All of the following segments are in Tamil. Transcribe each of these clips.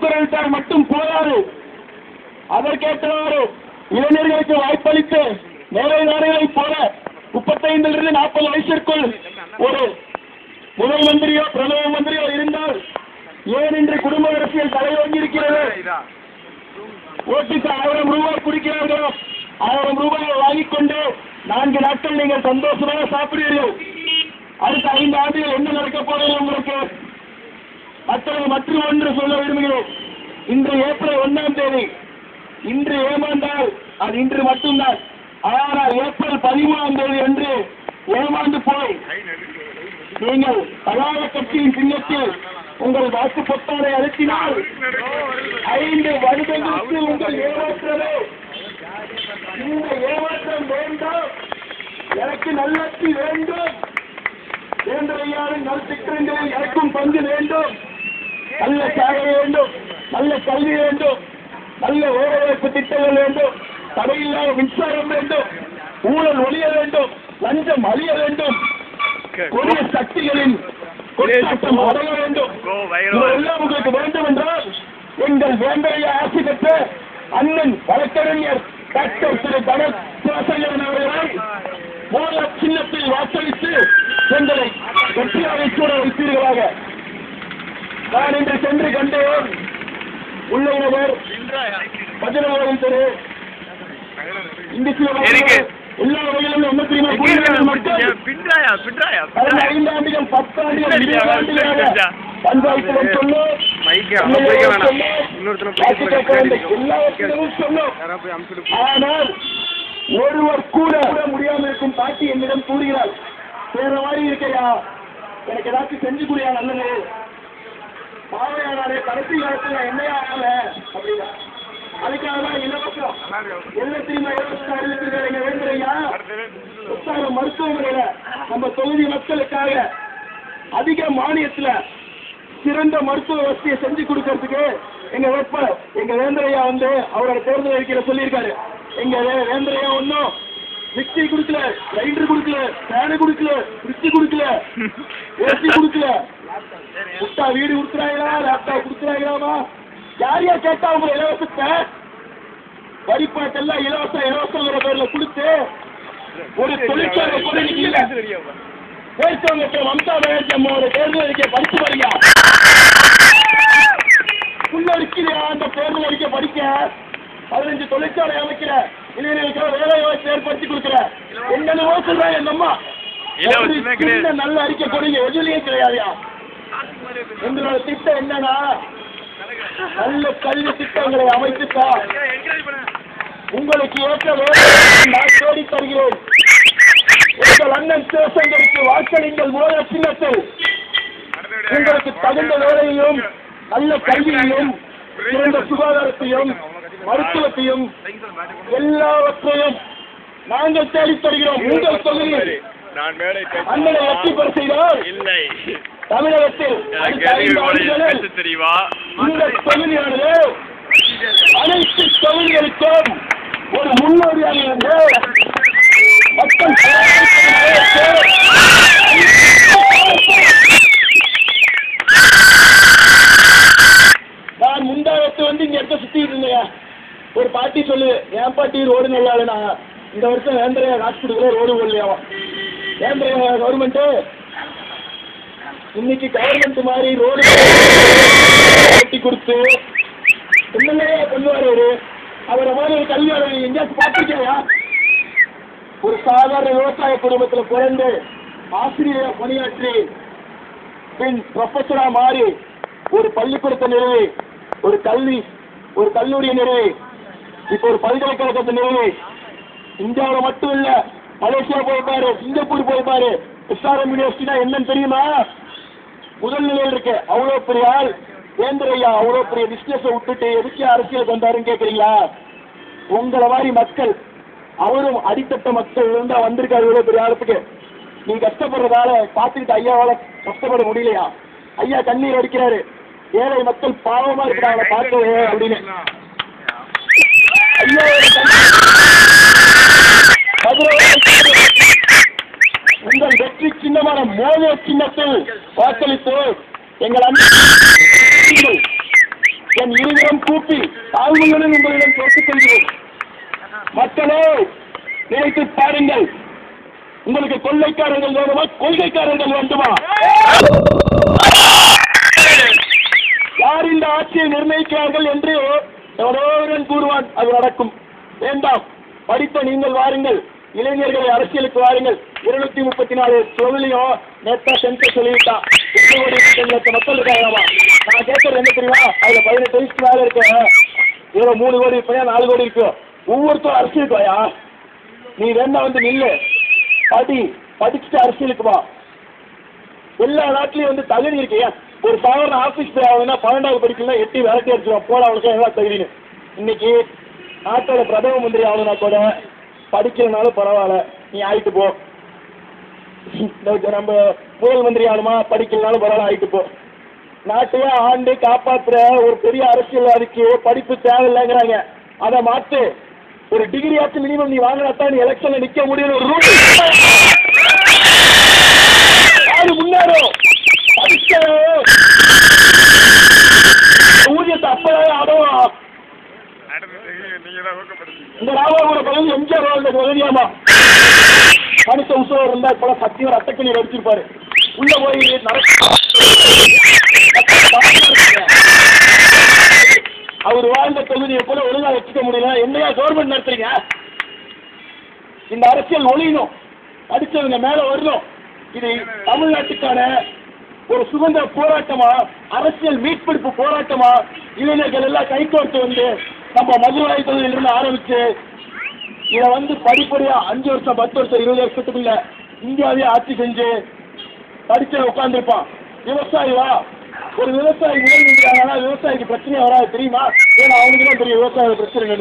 திருக்குறளிட்டால் மட்டும் போதாது அதற்கேற்றவாறு இளைஞர்களுக்கு வாய்ப்பளித்து மேலை நாடுகளைப் போல முப்பத்தைந்திலிருந்து நாற்பது வயசிற்குள் ஒரு முதல் மந்திரியோ பிரதம மந்திரியோ இருந்தால் ஏன் இன்று குடும்ப அரசியல் தலையோங்கி இருக்கிறது ஓட்டுக்கு ஆயிரம் ரூபாய் குடிக்கிறார்களோ ஆயிரம் ரூபாயை வாங்கிக் கொண்டு நான்கு நாட்கள் நீங்கள் சந்தோஷமாக சாப்பிடுவீர்கள் அடுத்த ஐந்து ஆண்டுகள் என்ன நடக்க போறது உங்களுக்கு மற்றொரு மற்றும் ஒன்று சொல்ல விரும்புகிறேன் இன்று ஏப்ரல் ஒன்றாம் தேதி இன்று ஏமாந்தால் அது இன்று மட்டும்தான் ஆனால் ஏப்ரல் பதிமூணாம் தேதி அன்று ஏமாந்து போய் நீங்கள் பலார கட்சியின் சின்னத்தில் உங்கள் வாக்கு பொத்தாரை அழுத்தினால் ஐந்து வருடங்களுக்கு உங்கள் ஏமாற்றமே இந்த ஏமாற்றம் வேண்டாம் எனக்கு நல்லத்தி வேண்டும் வேந்தரையாவின் நல் திட்டங்களில் எனக்கும் பங்கு வேண்டும் நல்ல சாலை வேண்டும் நல்ல கல்வி வேண்டும் நல்ல வேலைவாய்ப்பு திட்டங்கள் வேண்டும் தடையில்லாத மின்சாரம் வேண்டும் ஊழல் ஒழிய வேண்டும் லஞ்சம் அழிய வேண்டும் கொடிய சக்திகளின் கொண்டாட்டம் அடைய வேண்டும் இதெல்லாம் உங்களுக்கு வேண்டும் என்றால் எங்கள் வேந்தரைய ஆட்சி பெற்ற அண்ணன் வழக்கறிஞர் டாக்டர் திரு கணேஷ் சிவசங்கரன் அவர்களை மூல சின்னத்தில் வாக்களித்து எங்களை வெற்றியாக சூட வைத்தீர்களாக நான் இன்று சென்று கண்டேன் உள்ளவர் பதினாறாம் தெரு இந்திய இருக்கு. எல்லா வகையிலும் என்ன தெரியுமா கூலியாளர் மக்கள் பின்றாயா பின்றாயா கடந்த ஐந்து ஆண்டுகள் பத்து ஆண்டுகள் இருபது ஆண்டுகளாக பஞ்சாயத்து சொல்லு மைக்கு அவன் போய்க்க வேணாம் இன்னொருத்தனை போய் கேட்க வேண்டும் எல்லாவற்றிலும் சொல்லும் யாரா போய் அமுச்சுட்டு ஆனால் ஒருவர் கூட கூட முடியாம இருக்கும் பாட்டி என்னிடம் கூறுகிறார் வேற மாதிரி இருக்கையா எனக்கு ஏதாச்சும் செஞ்சு குடியா நல்லது பாவையானாரே கடைசி காலத்துல என்னையா ஆகல அப்படின்னா அதுக்காக தான் இலவசம் என்ன தெரியுமா இலவசம் அறிவித்திருக்காங்க வேண்டுறையா புத்தாரம் மருத்துவமனையில நம்ம தொகுதி மக்களுக்காக அதிக மானியத்துல சிறந்த மருத்துவ வசதியை செஞ்சு கொடுக்கறதுக்கு எங்க வேட்பாளர் எங்க வேந்தரையா வந்து அவரோட தேர்தல் அறிக்கையில சொல்லியிருக்காரு எங்க வே- வேந்தரையா ஒன்றும் மிக்சி கொடுக்கல கிரைண்டர் கொடுக்கல ஃபேனு கொடுக்கல ஃப்ரிட்ஜ் கொடுக்கல ஏசி கொடுக்கல புத்தா வீடு கொடுக்குறாங்களா லேப்டாப் கொடுக்குறாங்களாமா யார் யார் கேட்டா உங்க இலவசத்தை வரிப்பாட்டெல்லாம் இலவசம் இலவசங்கிற பேர்ல கொடுத்து ஒரு தொழிற்சாலை கூட இன்னைக்கு இல்ல பேசுவங்க மம்தா பானர்ஜி அம்மாவோட தேர்தல் அறிக்கையை படிச்சு பாருங்க புள்ள இருக்கிறியா அந்த தேர்தல் அறிக்கை படிக்க பதினஞ்சு தொழிற்சாலை அமைக்கிற இளைஞர்களுக்கு வேலை வாய்ப்பு ஏற்படுத்தி கொடுக்குற என்னென்னவோ சொல்றாங்க எங்க அம்மா இலவசமே ஒரு கிடையாது. சின்ன நல்ல அறிக்கை கொடுங்க எதுலயும் கிடையாதுயா எங்களோட திட்டம் என்னன்னா நல்ல கல்வி திட்டங்களை அமைத்துட்டா உங்களுக்கு ஏற்ற வேலையை நான் தேடி தருகிறேன் உங்கள் அண்ணன் சிவசங்கருக்கு வாக்களிங்கள் மூல சின்னத்தில் உங்களுக்கு தகுந்த வேலையையும் நல்ல கல்வியையும் சிறந்த சுகாதாரத்தையும் மருத்துவத்தையும் எல்லாவற்றையும் நாங்கள் தேடித் தருகிறோம் உங்கள் தொகுதியில் நான் மேடை அண்ணனை வெற்றி பெற செய்தால் இல்லை தமிழகத்தில் எனக்கு அடுத்த ஐந்து அறிவு ஆண்டுகளில் பேச தெரியுமா இந்த தொகுதியானது அனைத்து தொகுதிகளுக்கும் ஒரு முன்னோடியாக இருந்து மக்கள் நான் முந்தாவத்து வந்து இங்க இருக்க சுத்திட்டு இருந்தேன் ஒரு பாட்டி சொல்லு என் பாட்டி ரோடு நல்லா இல்லைனா இந்த வருஷம் வேந்திரையா காசு கொடுக்கல ரோடு ஓடலையாவா வேந்திரையா கவர்மெண்ட் இன்னைக்கு கவர்மெண்ட் மாதிரி ரோடு கட்டி கொடுத்து என்னையா பண்ணுவார் அவரு அவரை மாதிரி ஒரு கல்வியாளர் எங்கேயாச்சும் பார்த்துருக்கியா ஒரு சாதாரண விவசாய குடும்பத்துல பிறந்து ஆசிரியரா பணியாற்றி பின் ப்ரொஃபஸரா மாறி ஒரு பள்ளிக்கூடத்தை நிறுவி ஒரு கல்வி ஒரு கல்லூரியை நிறுவி இப்போ ஒரு பல்கலைக்கழகத்தை நிறுவி இந்தியாவில் மட்டும் இல்ல மலேசியா போயிருப்பாரு சிங்கப்பூர் போயிருப்பாரு எஸ்ஆர்எம் யூனிவர்சிட்டினா என்னன்னு தெரியுமா முதல் நிலையில் இருக்கு அவ்வளோ பெரிய ஆள் வேந்தரையா அவ்வளோ பெரிய பிசினஸ விட்டுட்டு எதுக்கு அரசியலுக்கு வந்தாருன்னு கேக்குறீங்களா உங்களை மாதிரி மக்கள் அவரும் அடித்தட்ட மக்கள் இருந்தா வந்திருக்காரு இவ்வளோ பெரிய ஆளுக்கு நீ கஷ்டப்படுறதால பார்த்துக்கிட்டு ஐயாவால கஷ்டப்பட முடியலையா ஐயா கண்ணீர் அடிக்கிறாரு ஏழை மக்கள் பாவமா இருக்கிறாங்கள பார்க்கவே அப்படின்னு ஐயாவோட கண்ணீர் மதுரை உங்கள் வெற்றி சின்னமான மோதிர சின்னத்தில் வாக்களித்து எங்கள் அன்பு என் இருவரும் கூப்பி தாழ்மையுடன் உங்களிடம் கேட்டுக் கொள்கிறேன் மக்களே நினைத்து பாருங்கள் உங்களுக்கு கொள்ளைக்காரர்கள் வேணுமா கொள்கைக்காரர்கள் வேண்டுமா யார் இந்த ஆட்சியை நிர்ணயிக்கிறார்கள் என்று எவரோவன் கூறுவான் அது நடக்கும் வேண்டாம் படித்த நீங்கள் வாருங்கள் இளைஞர்களை அரசியலுக்கு வாருங்கள் இருநூத்தி முப்பத்தி நாலு தொழிலையும் நேத்தா சென்சர் சொல்லிவிட்டான் எட்டு கோடி முப்பத்தஞ்சு லட்சம் மக்கள் இருக்காங்களாமா நான் கேட்கறது என்ன தெரியுமா அதுல பதினெட்டு வயசுக்கு மேல இருக்க ஏதோ மூணு கோடி இருப்பையா நாலு கோடி இருக்கு ஒவ்வொருத்தரும் அரசியலுக்கு வாயா நீ வேணா வந்து நில்லு படி படிச்சுட்டு அரசியலுக்கு வா எல்லா நாட்டிலையும் வந்து தகுதி இருக்கியா ஒரு சாதாரண ஆபீஸ் போய் ஆகுதுன்னா பன்னெண்டாவது படிக்கலாம் எட்டி விரட்டி அடிச்சிடும் போட அவனுக்கு எல்லாம் தகுதின்னு இன்னைக்கு நாட்டோட பிரதம மந்திரி ஆகணும்னா கூட படிக்கலனாலும் பரவாயில்ல நீ ஆயிட்டு போ இந்த நம்ம முதல் மந்திரி ஆகணுமா படிக்கலனாலும் பரவாயில்ல ஆயிட்டு போ நாட்டையே ஆண்டு காப்பாத்துற ஒரு பெரிய அரசியல்வாதிக்கு படிப்பு தேவையில்லைங்கிறாங்க அதை மாத்து ஒரு டிகிரி ஆச்சு மினிமம் நீ வாங்கினா தான் நீ எலெக்ஷன்ல நிக்க முடியும் ஒரு ரூல் யாரு முன்னேறும் படிக்க ஊதியத்தை அப்பவே அடவும் நீங்க தான் ஊக்கப்படுத்தீங்க இந்த ராமாபுர பகுதி எம்ஜிஆர் வாழ்ந்த பகுதியாமா மனுஷ உற்சவர் இருந்தா இப்ப சத்தியம் ரத்தக்கணி அடிச்சிருப்பாரு உள்ள போய் அவர் வாழ்ந்த தொகுதியை போல ஒழுங்கா வச்சுக்க முடியல என்னையா கவர்மெண்ட் நடத்துறீங்க இந்த அரசியல் ஒழியணும் அடிச்சவங்க மேல வரணும் இது தமிழ்நாட்டுக்கான ஒரு சுதந்திர போராட்டமா அரசியல் மீட்பிடிப்பு போராட்டமா இளைஞர்கள் எல்லாம் கைகோர்த்து வந்து நம்ம மதுரை தொகுதியிலிருந்து ஆரம்பிச்சு இதை வந்து படிப்படியா அஞ்சு வருஷம் பத்து வருஷம் இருபது வருஷத்துக்குள்ள இந்தியாவே ஆட்சி செஞ்சு படிச்சு உட்காந்துருப்பான் விவசாயி வா ஒரு விவசாயி முதல் நின்றாங்கன்னா விவசாயிக்கு பிரச்சனை வராது தெரியுமா ஏன்னா அவனுக்கு தான் தெரியும் விவசாய பிரச்சனைன்னு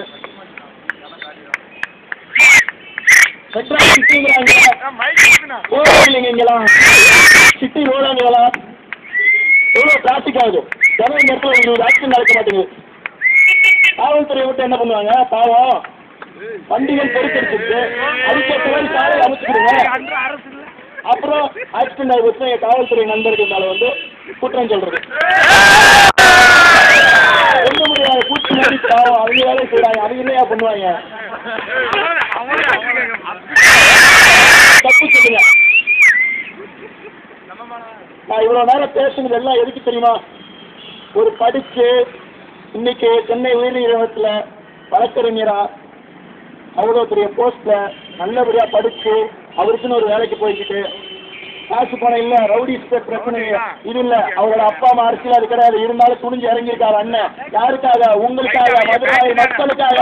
மெட்ராஸ் சிட்டிங்கிறாங்க ஓடுறீங்க இங்கெல்லாம் சிட்டி ஓடாங்களா எவ்வளோ டிராஃபிக் ஆகுது ஜனம் இந்த இடத்துல இருபது ஆக்சிடென்ட் நடக்க மாட்டேங்குது காவல்துறை விட்டு என்ன பண்ணுவாங்க பாவம் வண்டிகள் பெருக்கெடுத்துட்டு அதுக்கேற்ற மாதிரி சாலை அமைச்சுக்கிடுங்க அப்புறம் ஆக்சிடென்ட் ஆகி போச்சுன்னா எங்க காவல்துறை நண்பர்கள் மேல வந்து குற்றம் சொல்றது சொல்ல முடியாது கூட்டி மாதிரி பாவம் அவங்க வேலையை செய்றாங்க அவங்க இல்லையா பண்ணுவாங்க தப்பு சொல்லுங்க நான் இவ்வளவு நேரம் பேசுனது எல்லாம் எதுக்கு தெரியுமா ஒரு படிச்சு இன்னைக்கு சென்னை உயர்நீதிமன்றத்துல வழக்கறிஞரா அவ்வளோ பெரிய போஸ்ட்ல நல்லபடியா படிச்சு அவருக்குன்னு ஒரு வேலைக்கு போய்கிட்டு காசு பணம் இல்ல ரவுடி ஸ்டேட் பிரச்சனை இது இல்ல அவரோட அப்பா அம்மா அரசியல் அது கிடையாது இருந்தாலும் துணிஞ்சு இறங்கியிருக்காரு அண்ணன் யாருக்காக உங்களுக்காக மதுரை மக்களுக்காக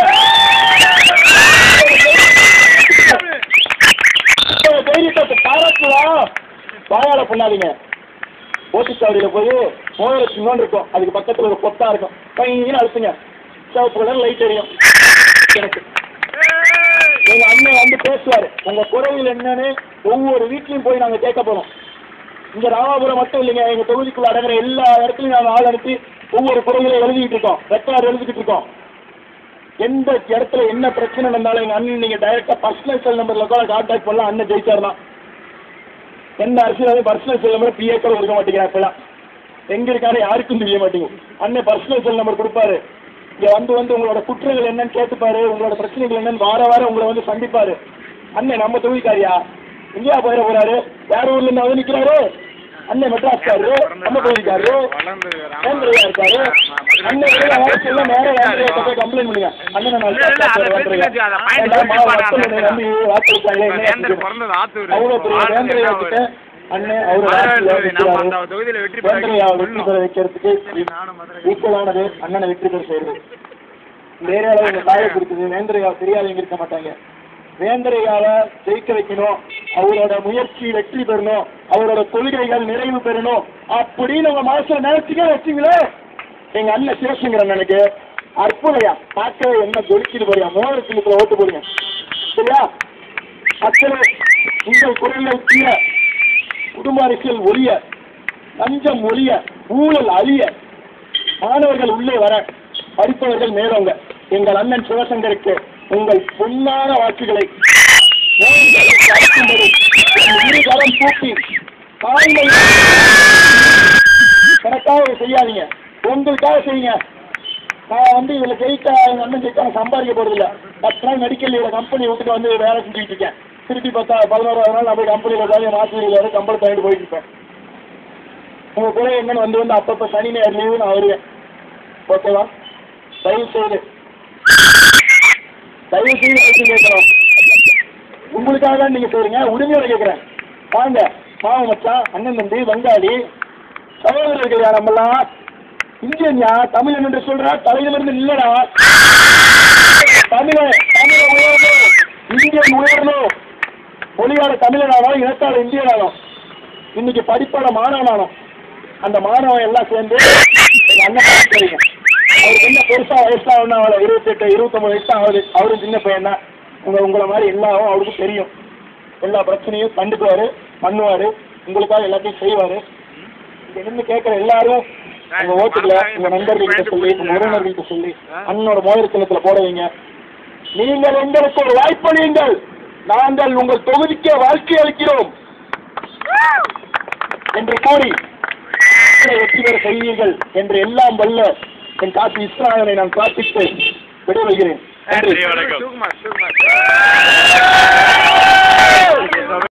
இந்த தைரியத்தை பாராட்டலாம் வாயால பண்ணாதீங்க ஓட்டுச்சாவடியில போய் மோகலட்சுமி இருக்கும் அதுக்கு பக்கத்துல ஒரு கொத்தா இருக்கும் பையன் அழுத்துங்க சிவப்பு கலர் லைட் எரியும் எனக்கு எங்க அண்ணன் வந்து பேசுவாரு உங்க குறைகள் என்னன்னு ஒவ்வொரு வீட்லயும் போய் நாங்க கேட்க போறோம் இங்க ராமாபுரம் மட்டும் இல்லைங்க எங்க தொகுதிக்குள்ள அடங்குற எல்லா இடத்துலயும் நாங்க ஆள் அனுப்பி ஒவ்வொரு குறைகளை எழுதிட்டு இருக்கோம் ரெக்கார்டு எழுதிக்கிட்டு இருக்கோம் எந்த இடத்துல என்ன பிரச்சனை நடந்தாலும் எங்க அண்ணன் நீங்க டைரக்டா பர்சனல் செல் நம்பர்ல கூட கான்டாக்ட் பண்ணலாம் அண்ணன் ஜெயிச்சார் தான் எந்த அரசியலும் பர்சனல் செல் நம்பர் பிஏ கூட கொடுக்க மாட்டேங்கிறா இப்பெல்லாம் எங்க இருக்காரு யாருக்கும் தெரிய மாட்டேங்குது அண்ணன் பர்சனல் செல் நம்பர் கொடுப்பாரு இங்க வந்து வந்து உங்களோட குற்றங்கள் என்னன்னு கேட்டுப்பாரு உங்களோட பிரச்சனைகள் என்னன்னு வார வாரம் உங்களை வந்து சந்திப்பாரு அண்ணன் நம்ம தொகுதிக்காரியா இந்தியா போயிட போறாரு வேற ஊர்ல இருந்து வந்து நிக்கிறாரு அண்ணன் மெட்ராஸ்காரு நம்ம தொகுதிக்காரு வேந்திரையா இருக்காரு அண்ணன் வெளியில வேலை செய்யல நேரம் வேந்திரையா போய் கம்ப்ளைண்ட் பண்ணுங்க அண்ணன் நான் வேந்திரையா வேண்டாம், மா, மக்கள் என்னை நம்பி வாக்களிச்சாங்களே, என்ன ஆச்சுது? அவ்வளவு பெரிய வேந்திரையா கிட்ட அண்ணன் அவரு தொகுதியில வெற்றி வேந்திரையா வெற்றி பெற வைக்கிறதுக்கு ஈக்குவலானது அண்ணனை வெற்றி பெற செய்யுது இந்த ஏரியாவில் உங்க தாயை இருக்குது வேந்திரையா தெரியாதவங்க இருக்க மாட்டாங்க வேந்திரையாவை ஜெயிக்க வைக்கணும் அவரோட முயற்சி வெற்றி பெறணும் அவரோட கொள்கைகள் நிறைவு பெறணும் அப்படின்னு உங்க மனசுல நினைச்சுக்க வச்சீங்களே எங்க அண்ணன் சிவசங்கர் அண்ணனுக்கு அற்புதையா பார்க்கவே என்ன ஜொலிக்குது பாருங்க மோகன சின்னத்துல ஓட்டு போடுங்க சரியா மக்களே உங்கள் குரல்கள் தீர குடும்ப அரசியல் ஒழிய லஞ்சம் ஒழிய ஊழல் அழிய மாணவர்கள் உள்ளே வர படிப்பவர்கள் மேலோங்க எங்கள் அண்ணன் சிவசங்கருக்கு உங்கள் பொன்னான வாக்குகளை நோய்களுக்கு அளிக்கும்படி என் இரு கரம் கூப்பி தாய்மை கணக்காக செய்யாதீங்க உங்களுக்காக செய்யுங்க நான் வந்து இதுல ஜெயிச்சா எங்க அண்ணன் ஜெயிச்சா நான் சம்பாதிக்க போறதில்ல பத்து நாள் மெடிக்கல் லீவ்ல கம்பெனி விட்டுட்டு வந்து வேலை செஞ்சுட்டு இருக்கேன் திருப்பி பத்தா பதினோராவது நாள் நான் போய் கம்பெனியில் உட்காந்து மாசம் லீவில் சம்பளம் தங்கிட்டு போயிட்டு இருப்பேன் உங்க கூட என்னன்னு வந்து வந்து அப்பப்போ சனி ஞாயிறு லீவு நான் வருவேன் ஓகேவா தயவு செய்து தயவு செய்து பேசி கேட்கணும் உங்களுக்காக தான் நீங்க சொல்றீங்க உரிமையோட கேட்கிறேன் வாங்க மாவன் மச்சான் அண்ணன் தம்பி வங்காளி சகோதரர்களா நம்மலாம் இந்தியன்யா தமிழ் என்று சொல்றா தலையிலிருந்து இல்லடா தமிழ தமிழ உயரணும் இந்தியன் உயரணும் மொழியால தமிழனாலும் இனத்தால இந்தியனாலும் இன்னைக்கு படிப்பாட மாணவனாலும் அந்த மாணவன் எல்லாம் சேர்ந்து எங்க அண்ணன் சரிங்க அவருக்கு என்ன பெருசா வயசா ஒன்றும் அவளை இருபத்தெட்டு இருபத்தொம்பது வயசு தான் ஆகுது அவரும் சின்ன பையன் தான் உங்க உங்களை மாதிரி எல்லாரும் அவருக்கு தெரியும் எல்லா பிரச்சனையும் கண்டுக்குவாரு பண்ணுவாரு உங்களுக்காக எல்லாத்தையும் செய்வாரு இங்க இருந்து கேட்கிற எல்லாரும் உங்க ஓட்டுல உங்க நண்பர்கள்கிட்ட சொல்லி உங்க உறவினர்கள்கிட்ட சொல்லி அண்ணனோட மோதிர சின்னத்துல போட வைங்க நீங்கள் எங்களுக்கு ஒரு வாய்ப்பளியுங்கள் நாங்கள் உங்கள் தொகுதிக்கே வாழ்க்கை அளிக்கிறோம் என்று கூறி வெற்றி பெற செய்வீர்கள் என்று எல்லாம் வல்ல என் காசி இஸ்ராயலை நான் பிரார்த்தித்து விடைபெறுகிறேன் நன்றி நன்றி வணக்கம்